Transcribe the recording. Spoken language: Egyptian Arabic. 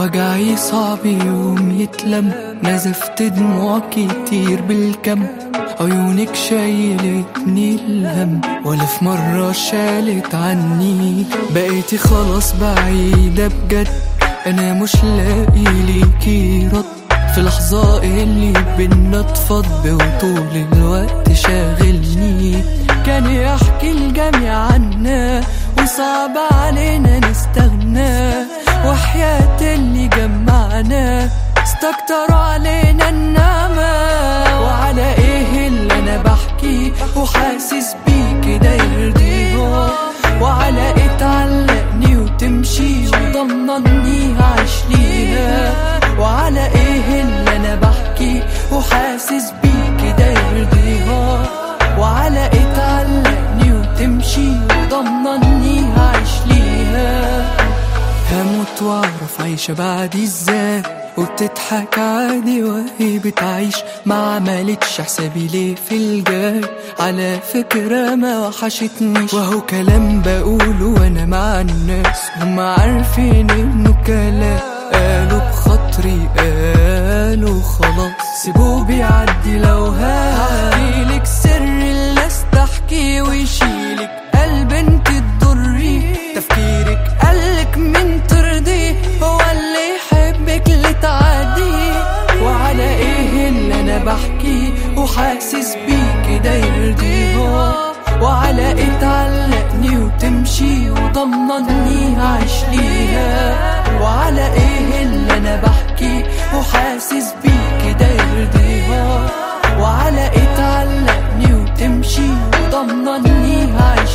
وجعي صعب يوم يتلم نزفت دموع كتير بالكم عيونك شايلتني الهم ولا في مرة شالت عني بقيتي خلاص بعيدة بجد أنا مش لاقي ليكي رد في لحظة اللي بينا اتفض وطول الوقت شاغلني كان يحكي الجميع عنا وصعب علينا نستغنى وحياة اللي جمعنا استكتروا علينا النعمة وعلى ايه اللي انا بحكي وحاسس بيه كده يرضيه وعلى ايه تعلقني وتمشي وضمني عايش ليها وعلى ايه اللي انا بحكي وحاسس بيه كده يرضيها وعلى ايه تعلقني وتمشي وضمني عايش ليها هموت واعرف عايشة بعدي ازاي وبتضحك عادي وهي بتعيش ما عملتش حسابي ليه في الجاي على فكرة ما وحشتنيش وهو كلام بقوله وانا مع الناس هما عارفين انه كلام قالوا بخاطري قالوا خلاص سيبوه بيعدي لو هحكيلك سر اللي استحكي ويشيلك قلب انت تضري تفكيرك قالك من ترضي هو اللي يحبك لتعدي وعلى ايه اللي انا بحكي وحاسس بيه كده يرضيه وعلى ايه تعلقني وتمشي وضمني عايش ليها وعلى ايه اللي انا بحكي وحاسس بيه كده يرضيها وعلى ايه تعلقني وتمشي وضمني عايش